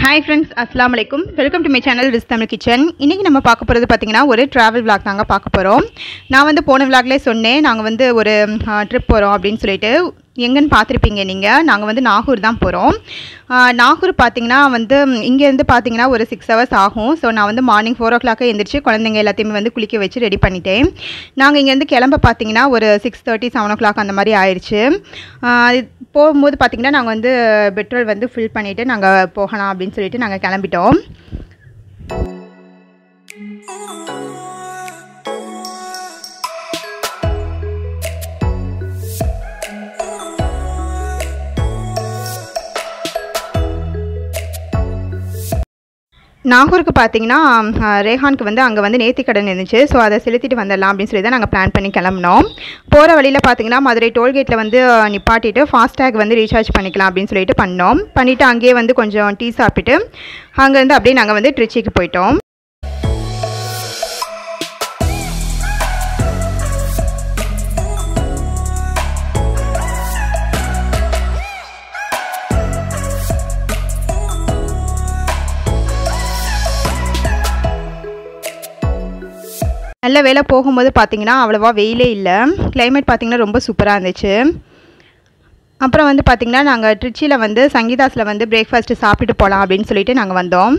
hi friends அஸ்லாம் வலைக்கும் welcome to my channel Riz Tamil kitchen இன்றைக்கி நம்ம பார்க்க போகிறது பார்த்திங்கன்னா ஒரு ட்ராவல் vlog தாங்க பார்க்க போகிறோம் நான் வந்து போன விளாக்லேயே சொன்னேன் நாங்கள் வந்து ஒரு ட்ரிப் போகிறோம் அப்படின்னு சொல்லிட்டு எங்கன்னு பார்த்துருப்பீங்க நீங்கள் நாங்கள் வந்து நாகூர் தான் போகிறோம் நாகூர் பார்த்தீங்கன்னா வந்து இங்கேருந்து பார்த்தீங்கன்னா ஒரு சிக்ஸ் ஹவர்ஸ் ஆகும் ஸோ நான் வந்து மார்னிங் ஃபோர் ஓ கிளாக்கே எழுந்திரிச்சு குழந்தைங்க எல்லாத்தையுமே வந்து குளிக்க வச்சு ரெடி பண்ணிட்டேன் நாங்கள் இங்கேருந்து கிளம்ப பார்த்தீங்கன்னா ஒரு six thirty seven o'clock அந்த மாதிரி ஆயிடுச்சு ஆஹ் இது போகும்போது பார்த்தீங்கன்னா நாங்கள் வந்து பெட்ரோல் வந்து ஃபில் பண்ணிவிட்டு நாங்கள் போகலாம் அப்படின்னு சொல்லிட்டு நாங்கள் கிளம்பிட்டோம் நாகூருக்கு பார்த்தீங்கன்னா ஆஹ், ரேஹானுக்கு வந்து அங்கே வந்து நேர்த்திக்கடன் இருந்துச்சு ஸோ அதை செலுத்திட்டு வந்துடலாம் அப்படின்னு சொல்லி தான் நாங்கள் பிளான் பண்ணி கிளம்புனோம் போகிற வழியில் பார்த்தீங்கன்னா மதுரை டோல்கேட்டில் வந்து ஆஹ், நிப்பாட்டிட்டு ஃபாஸ்டேக் வந்து ரீசார்ஜ் பண்ணிக்கலாம் அப்படின்னு சொல்லிட்டு பண்ணோம் பண்ணிவிட்டு அங்கேயே வந்து கொஞ்சம் டீ சாப்பிட்டுட்டு அங்கேருந்து அப்படியே நாங்கள் வந்து ட்ரிச்சிக்கு போயிட்டோம் நல்ல வேலை போகும்போது பார்த்தீங்கன்னா அவ்வளோவா வெயிலே இல்லை climate பார்த்தீங்கன்னா ரொம்ப சூப்பராக இருந்துச்சு அப்புறம் வந்து பார்த்திங்கன்னா நாங்கள் ட்ரிச்சியில் வந்து சங்கீதாஸில் வந்து பிரேக்ஃபாஸ்ட்டு சாப்பிட்டுட்டு போகலாம் அப்படின்னு சொல்லிட்டு நாங்கள் வந்தோம்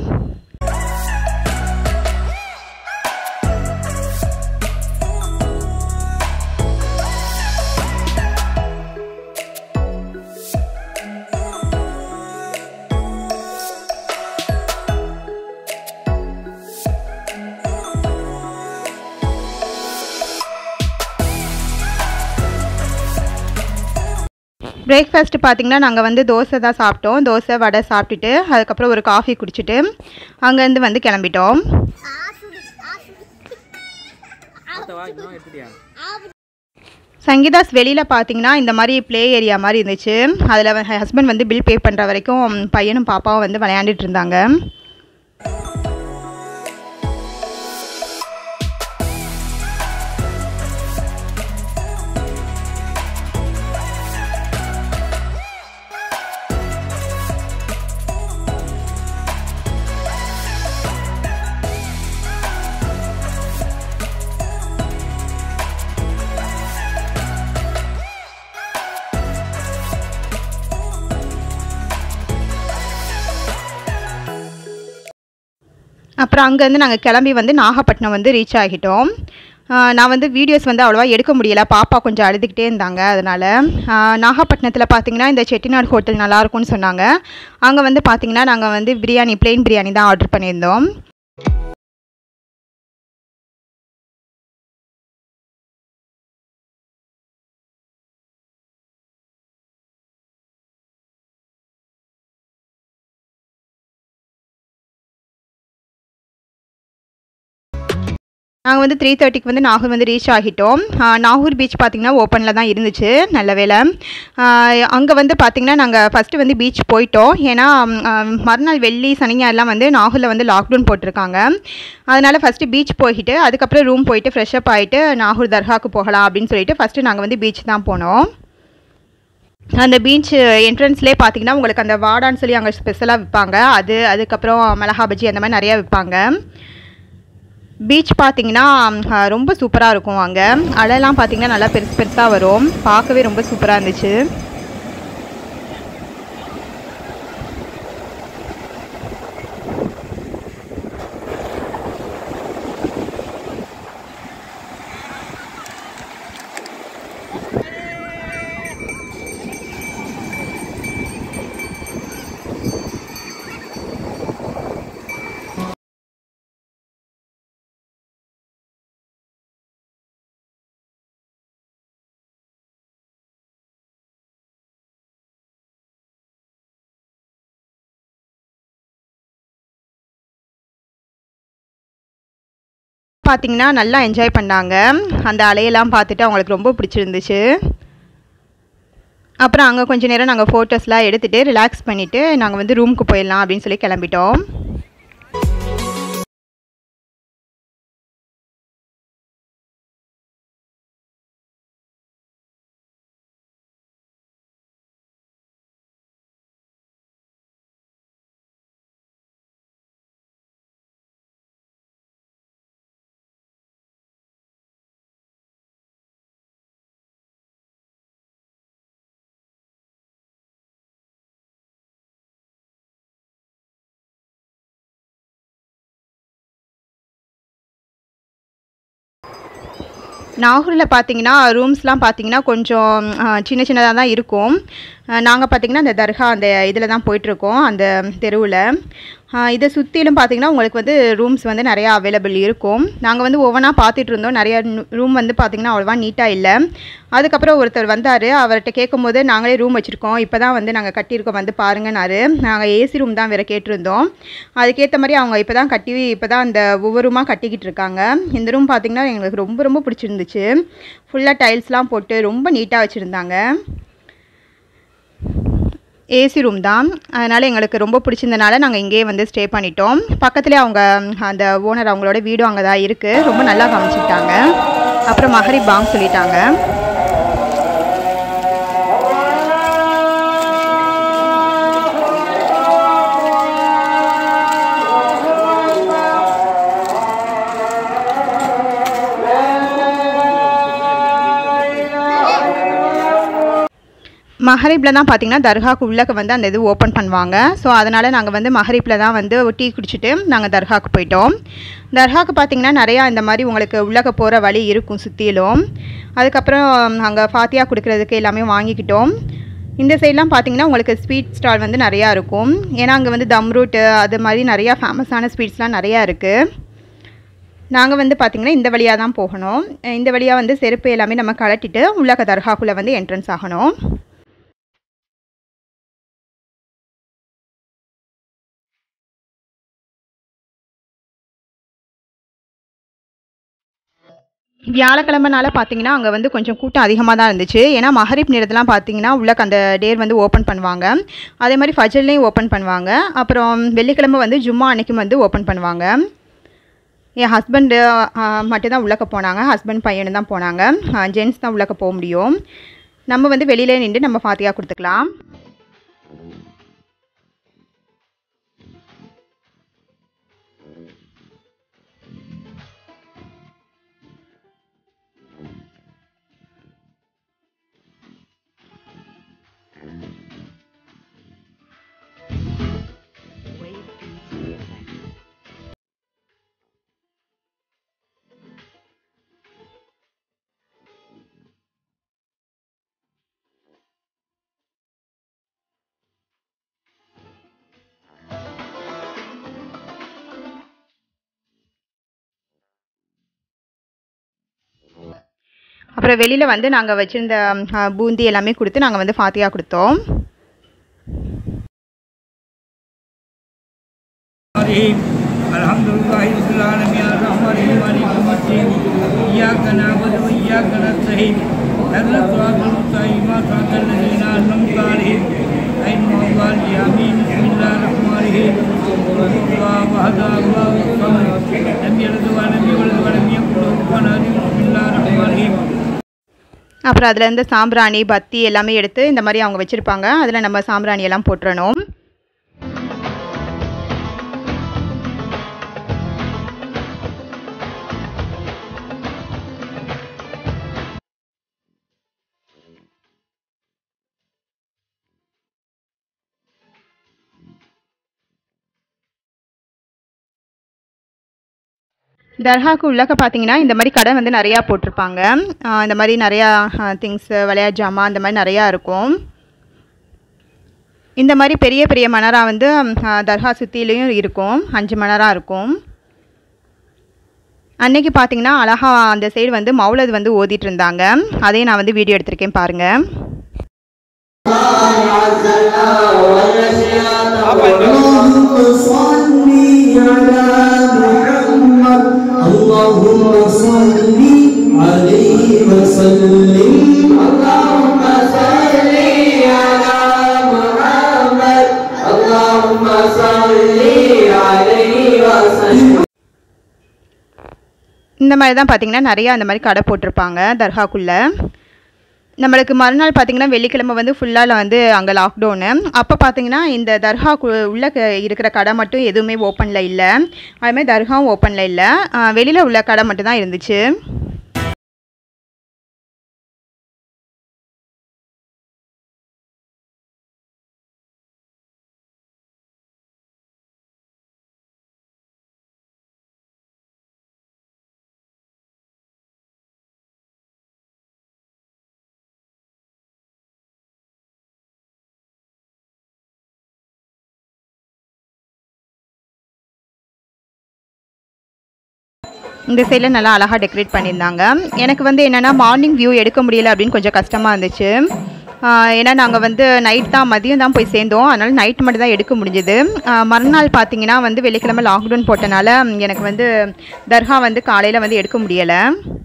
பிரேக்ஃபாஸ்ட் பார்த்தீங்கன்னா நாங்கள் வந்து தோசை தான் சாப்பிட்டோம் தோசை வடை சாப்பிட்டுட்டு அதுக்கப்புறம் ஒரு காஃபி குடிச்சிட்டு அங்கேருந்து வந்து கிளம்பிட்டோம் சங்கீதாஸ் வெளியில் பார்த்தீங்கன்னா இந்த மாதிரி ப்ளே ஏரியா மாதிரி இருந்துச்சு அதில் ஹஸ்பண்ட் வந்து பில் பே பண்ணுற வரைக்கும் பையனும் பாப்பாவும் வந்து விளையாண்டுட்டு இருந்தாங்க அப்புறம் அங்கேருந்து நாங்கள் கிளம்பி வந்து நாகப்பட்டினம் வந்து ரீச் ஆகிட்டோம் ஆஹ் நான் வந்து வீடியோஸ் வந்து அவ்வளோவா எடுக்க முடியல பாப்பா கொஞ்சம் அழுதுகிட்டே இருந்தாங்க அதனால் நாகப்பட்டினத்தில் பார்த்தீங்கன்னா இந்த செட்டிநாடு ஹோட்டல் நல்லாயிருக்கும்னு சொன்னாங்க அங்கே வந்து பார்த்தீங்கன்னா நாங்கள் வந்து பிரியாணி plain பிரியாணி தான் ஆர்டர் பண்ணியிருந்தோம் நாங்கள் வந்து த்ரீ தேர்ட்டிக்கு வந்து நாகூர் வந்து ரீச் ஆகிட்டோம் ஆஹ் நாகூர் பீச் பார்த்திங்கன்னா ஓப்பனில் தான் இருந்துச்சு நல்ல வேலை அங்கே வந்து பார்த்திங்கன்னா நாங்கள் ஃபஸ்ட்டு வந்து பீச் போயிட்டோம் ஏன்னா ஆஹ் மறுநாள் வெள்ளி சனி ஞாயிறுலாம் வந்து நாகூரில் வந்து லாக்டவுன் போட்டிருக்காங்க அதனால் ஃபஸ்ட்டு பீச் போயிட்டு அதுக்கப்புறம் ரூம் போயிட்டு ஃப்ரெஷ்அப் ஆகிட்டு நாகூர் தர்காவுக்கு போகலாம் அப்படின்னு சொல்லிட்டு ஃபஸ்ட்டு நாங்கள் வந்து பீச் தான் போனோம் அந்த பீச் என்ட்ரன்ஸ்லேயே பார்த்தீங்கன்னா உங்களுக்கு அந்த வாடான்னு சொல்லி அங்கே ஸ்பெஷலாக விற்பாங்க அது அதுக்கப்புறம் மிளகா பஜ்ஜி அந்த மாதிரி நிறையா விற்பாங்க பீச் பார்த்தீங்கன்னா அஹ், ரொம்ப சூப்பராக இருக்கும் அங்கே அலைலாம் பார்த்தீங்கன்னா நல்லா பெருசு பெருசாக வரும் பார்க்கவே ரொம்ப சூப்பராக இருந்துச்சு பார்த்தீங்கன்னா நல்லா என்ஜாய் பண்ணாங்க அந்த அலையெல்லாம் பார்த்துட்டு அவங்களுக்கு ரொம்ப பிடிச்சிருந்துச்சு அப்புறம் அங்கே கொஞ்ச நேரம் நாங்கள் ஃபோட்டோஸ்லாம் எடுத்துகிட்டு ரிலாக்ஸ் பண்ணிவிட்டு நாங்கள் வந்து ரூமுக்கு போயிடலாம் அப்படின்னு சொல்லி கிளம்பிட்டோம் நாகூரில் பார்த்தீங்கன்னா ரூம்ஸ்லாம் பார்த்தீங்கன்னா கொஞ்சம் ஆ, சின்ன சின்னதாக தான் இருக்கும் நாங்கள் பார்த்தீங்கன்னா அந்த தர்கா அந்த இதில் தான் போயிட்டுருக்கோம் அந்த தெருவில் இதை சுற்றிலும் பார்த்தீங்கன்னா உங்களுக்கு வந்து ரூம்ஸ் வந்து நிறையா அவைலபிள் இருக்கும் நாங்கள் வந்து ஒவ்வொன்றா பார்த்துட்டு இருந்தோம் நிறையா ரூம் வந்து பார்த்தீங்கன்னா அவ்வளோவா நீட்டாக இல்லை அதுக்கப்புறம் ஒருத்தர் வந்தார் அவர்கிட்ட கேட்கும்போது நாங்களே ரூம் வச்சுருக்கோம் இப்போ தான் வந்து நாங்கள் கட்டியிருக்கோம் வந்து பாருங்கன்னாரு நாங்கள் ஏசி ரூம் தான் வேறு கேட்டிருந்தோம் அதுக்கேற்ற மாதிரி அவங்க இப்போ தான் கட்டி இப்போ தான் அந்த ஒவ்வொரு ரூமாக கட்டிக்கிட்டு இருக்காங்க இந்த ரூம் பார்த்தீங்கன்னா எங்களுக்கு ரொம்ப ரொம்ப பிடிச்சிருந்துச்சு ஃபுல்லாக டைல்ஸ்லாம் போட்டு ரொம்ப நீட்டாக வச்சுருந்தாங்க ஏசி ரூம் தான் அதனால் எங்களுக்கு ரொம்ப பிடிச்சிருந்தனால நாங்கள் இங்கேயே வந்து ஸ்டே பண்ணிட்டோம் பக்கத்துலேயே அவங்க அந்த ஓனர் அவங்களோட வீடும் அங்கே தான் இருக்குது ரொம்ப நல்லா கவனிச்சிட்டாங்க அப்புறம் மஹரி பாங் சொல்லிட்டாங்க மஹரிப்பில் தான் பார்த்தீங்கன்னா தர்காக்கு உள்ளக்க வந்து அந்த இது ஓப்பன் பண்ணுவாங்க ஸோ அதனால் நாங்கள் வந்து மஹரிப்பில் தான் வந்து டீ குடிச்சிட்டு நாங்கள் தர்காக்கு போயிட்டோம் தர்காக்கு பார்த்தீங்கன்னா நிறையா இந்த மாதிரி உங்களுக்கு உள்ளக்க போகிற வழி இருக்கும் சுற்றிலும் அதுக்கப்புறம் அங்கே ஃபாத்தியா கொடுக்குறதுக்கு எல்லாமே வாங்கிக்கிட்டோம் இந்த சைட்லாம் பார்த்தீங்கன்னா உங்களுக்கு ஸ்வீட் ஸ்டால் வந்து நிறையா இருக்கும் ஏன்னா அங்கே வந்து தம்ரூட்டு அது மாதிரி நிறையா ஃபேமஸான ஸ்வீட்ஸ்லாம் நிறையா இருக்குது நாங்கள் வந்து பார்த்திங்கன்னா இந்த வழியாக தான் போகணும் இந்த வழியாக வந்து செருப்பு எல்லாமே நம்ம கழட்டிட்டு உள்ளக்க தர்காக்குள்ளே வந்து என்ட்ரன்ஸ் ஆகணும் வியாழக்கிழமைனால பார்த்தீங்கன்னா அங்கே வந்து கொஞ்சம் கூட்டம் அதிகமாக தான் இருந்துச்சு ஏன்னா மஹரிப் நேரத்துலாம் பார்த்தீங்கன்னா உள்ளக்க அந்த டேர் வந்து ஓப்பன் பண்ணுவாங்க அதே மாதிரி ஃபஜர்லேயும் ஓப்பன் பண்ணுவாங்க அப்புறம் வெள்ளிக்கிழமை வந்து ஜும்மா அன்னைக்கும் வந்து ஓப்பன் பண்ணுவாங்க என் ஹஸ்பண்டு மட்டும்தான் உள்ளக்க போனாங்க ஹஸ்பண்ட் பையனு தான் போனாங்க ஜென்ஸ் தான் உள்ளக்க போக முடியும் நம்ம வந்து வெளியிலே நின்று நம்ம ஃபாத்தியா கொடுத்துக்கலாம் அப்புறம் வெளியில் வந்து நாங்கள் வச்சுருந்த பூந்தி எல்லாமே கொடுத்து நாங்கள் வந்து ஃபாத்தியா கொடுத்தோம் الرحيم الحمد لله رب العالمين الرحمن الرحيم مالك يوم الدين إياك نعبد وإياك نستعين اهدنا الصراط المستقيم صراط الذين أنعمت عليهم غير المغضوب عليهم آمين بسم الله الرحمن الرحيم قل هو الله أحد الله الصمد لم يلد ولم يولد ولم يكن له كفوا أحد بسم الله الرحمن الرحيم அப்புறம் அதில் இருந்து சாம்பிராணி பத்தி எல்லாமே எடுத்து இந்த மாதிரி அவங்க வச்சுருப்பாங்க அதில் நம்ம சாம்பிராணி எல்லாம் போட்டுறணும் தர்காவுக்கு உள்ளக்க பார்த்தீங்கன்னா இந்த மாதிரி கடை வந்து நிறையா போட்டிருப்பாங்க ஆஹ் இந்த மாதிரி நிறையா திங்ஸு விளையாட்டு ஜாமான் அந்த மாதிரி நிறையா இருக்கும் இந்த மாதிரி பெரிய பெரிய மணரா வந்து ஆஹ் தர்கா சுற்றிலையும் இருக்கும் அஞ்சு மணரா இருக்கும் அன்னைக்கு பார்த்தீங்கன்னா அழகா அந்த சைடு வந்து மௌலது வந்து ஓதிட்டு இருந்தாங்க அதையும் நான் வந்து வீடியோ எடுத்திருக்கேன் பாருங்கள் اللهم صل على محمد اللهم صل عليه وسلم اللهم صل على محمد اللهم صل عليه وسلم இந்த மாதிரி தான் பார்த்தீங்கன்னா நிறையா அந்த மாதிரி கடை போட்டிருப்பாங்க தர்காக்குள்ளே நம்மளுக்கு மறுநாள் பார்த்தீங்கன்னா வெள்ளிக்கிழமை வந்து ஃபுல்லாக வந்து அங்கே லாக்டவுனு அப்போ பார்த்தீங்கன்னா இந்த தர்கா உள்ள இருக்கிற கடை மட்டும் எதுவுமே ஓப்பனில் இல்லை அதுமாதிரி தர்காவும் ஓப்பனில் இல்லை வெளியில் உள்ள கடை மட்டும் தான் இருந்துச்சு இந்த சைடில் நல்லா அழகாக டெக்கரேட் பண்ணியிருந்தாங்க எனக்கு வந்து என்னென்னா மார்னிங் வியூ எடுக்க முடியல அப்படின்னு கொஞ்சம் கஷ்டமாக இருந்துச்சு ஆஹ் ஏன்னா நாங்கள் வந்து நைட் தான் மதியம் தான் போய் சேர்ந்தோம் அதனால் நைட் மட்டும் தான் எடுக்க முடிஞ்சது மறுநாள் பார்த்தீங்கன்னா வந்து வெள்ளிக்கிழமை லாக்டவுன் போட்டனால எனக்கு வந்து தர்கா வந்து காலையில் வந்து எடுக்க முடியலை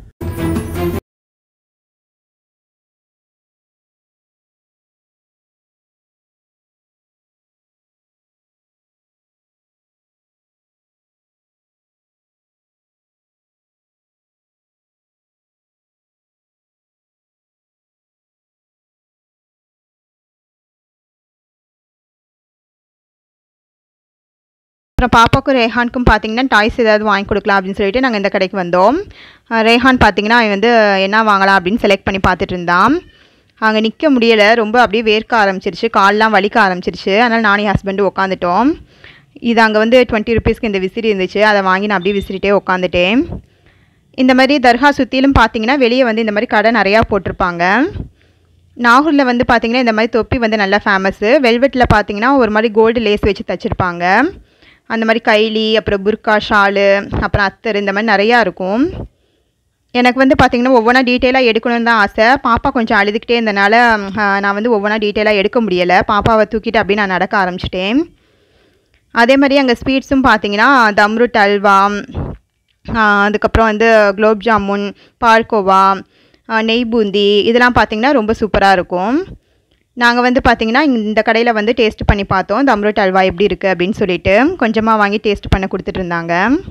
அப்புறம் பாப்பாக்கும் ரேஹானுக்கும் பார்த்தீங்கன்னா டாய்ஸ் ஏதாவது வாங்கி கொடுக்கலாம் அப்படின்னு சொல்லிட்டு நாங்கள் இந்த கடைக்கு வந்தோம் அஹ் ரேஹான் பார்த்தீங்கன்னா அவன் வந்து என்ன வாங்கலாம் அப்படின்னு செலக்ட் பண்ணி பார்த்துட்டு இருந்தான் அங்கே நிற்க முடியலை ரொம்ப அப்படியே வேர்க்க ஆரம்பிச்சிருச்சு கால்லாம் வலிக்க ஆரம்பிச்சிருச்சு அதனால் நானும் ஹஸ்பண்டு உட்காந்துட்டோம் இது அங்கே வந்து டுவெண்ட்டி ருபீஸ்க்கு இந்த விசிறி இருந்துச்சு அதை வாங்கி நான் அப்படியே விசிறிட்டே உட்காந்துட்டேன் இந்த மாதிரி தர்கா சுற்றிலும் பார்த்தீங்கன்னா வெளியே வந்து இந்த மாதிரி கடை நிறையா போட்டிருப்பாங்க நாகூரில் வந்து பார்த்தீங்கன்னா இந்த மாதிரி தொப்பி வந்து நல்லா ஃபேமஸ்ஸு வெல்வெட்டில் பார்த்தீங்கன்னா ஒரு மாதிரி கோல்டு லேஸ் வச்சு தச்சிருப்பாங்க அந்த மாதிரி கைலி அப்புறம் புர்கா ஷாலு அப்புறம் அத்தர் இந்த மாதிரி நிறையா இருக்கும் எனக்கு வந்து பார்த்திங்கன்னா ஒவ்வொன்றா டீட்டெயிலாக எடுக்கணும்னு தான் ஆசை பாப்பா கொஞ்சம் அழுதுகிட்டே இருந்தனால ஆஹ், நான் வந்து ஒவ்வொன்றா டீட்டெயிலாக எடுக்க முடியலை பாப்பாவை தூக்கிட்டு அப்படியே நான் நடக்க ஆரம்பிச்சிட்டேன் அதே மாதிரி அங்கே ஸ்வீட்ஸும் பார்த்தீங்கன்னா தம்ருட் அல்வா ஆஹ், அதுக்கப்புறம் வந்து குலோப் ஜாமுன் பால்கோவா ஆஹ், நெய் பூந்தி இதெல்லாம் பார்த்தீங்கன்னா ரொம்ப சூப்பராக இருக்கும் நாங்கள் வந்து பார்த்தீங்கன்னா இந்த கடையில் வந்து டேஸ்ட் பண்ணி பார்த்தோம் தம்ருட் அல்வா எப்படி இருக்குது அப்படின்னு சொல்லிட்டு கொஞ்சமாக வாங்கி டேஸ்ட் பண்ண கொடுத்துட்டு இருந்தாங்க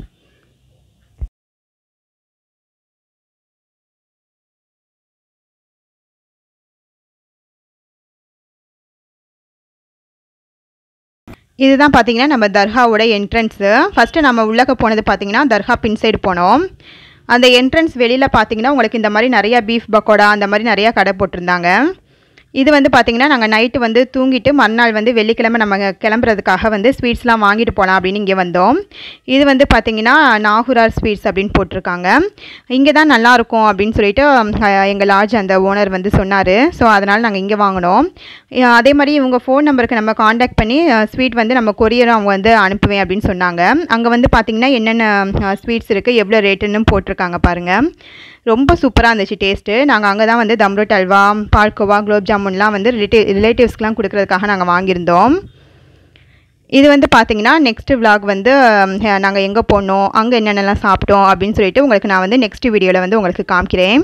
இதுதான் பார்த்தீங்கன்னா நம்ம தர்காவோட என்ட்ரன்ஸு ஃபஸ்ட்டு நம்ம உள்ளக்க போனது பார்த்தீங்கன்னா தர்கா பின் சைடு போனோம் அந்த என்ட்ரன்ஸ் வெளியில் பார்த்தீங்கன்னா உங்களுக்கு இந்த மாதிரி நிறையா பீஃப் பக்கோடா அந்த மாதிரி நிறையா கடை போட்டிருந்தாங்க இது வந்து பார்த்தீங்கன்னா நாங்கள் நைட்டு வந்து தூங்கிட்டு மறுநாள் வந்து வெள்ளிக்கிழமை நம்ம கிளம்புறதுக்காக வந்து ஸ்வீட்ஸ்லாம் வாங்கிட்டு போகலாம் அப்படின்னு இங்கே வந்தோம் இது வந்து பார்த்தீங்கன்னா நாகூரார் ஸ்வீட்ஸ் அப்படின்னு போட்டிருக்காங்க இங்கே தான் நல்லாயிருக்கும் அப்படின்னு சொல்லிட்டு அஹ், எங்கள் லாட்ஜ் அந்த ஓனர் வந்து சொன்னார் ஸோ அதனால் நாங்கள் இங்கே வாங்கினோம் அஹ், அதே மாதிரி இவங்க ஃபோன் நம்பருக்கு நம்ம காண்டாக்ட் பண்ணி ஸ்வீட் வந்து நம்ம கொரியர் அவங்க வந்து அனுப்புவேன் அப்படின்னு சொன்னாங்க அங்கே வந்து பார்த்தீங்கன்னா என்னென்ன ஸ்வீட்ஸ் இருக்குது எவ்வளோ ரேட்டுன்னு போட்டிருக்காங்க பாருங்கள் ரொம்ப சூப்பராக இருந்துச்சு டேஸ்ட்டு நாங்கள் அங்கே தான் வந்து தம்ருட் அல்வா பால்கோவா குலோப் ஜாமுன்லாம் வந்து ரிலேட்டிவ் ரிலேட்டிவ்ஸ்க்குலாம் கொடுக்கறதுக்காக நாங்கள் வாங்கியிருந்தோம் இது வந்து பார்த்தீங்கன்னா நெக்ஸ்ட் vlog வந்து நாங்கள் எங்கே போனோம் அங்கே என்னென்னலாம் சாப்பிட்டோம் அப்படின்னு சொல்லிட்டு உங்களுக்கு நான் வந்து நெக்ஸ்ட் வீடியோவில் வந்து உங்களுக்கு காமிக்கிறேன்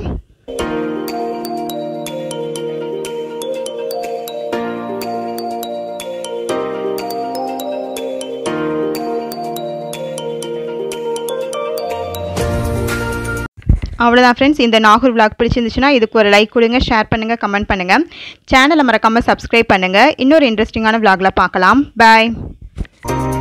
அவ்வளோதான் ஃப்ரெண்ட்ஸ் இந்த நாகூர் vlog பிடிச்சிருந்துச்சுன்னா இதுக்கு ஒரு லைக் கொடுங்க ஷேர் பண்ணுங்கள் கமெண்ட் பண்ணுங்கள் சேனலை மறக்காமல் சப்ஸ்கிரைப் பண்ணுங்கள் இன்னொரு இன்ட்ரெஸ்டிங்கான vlogல பார்க்கலாம் பாய்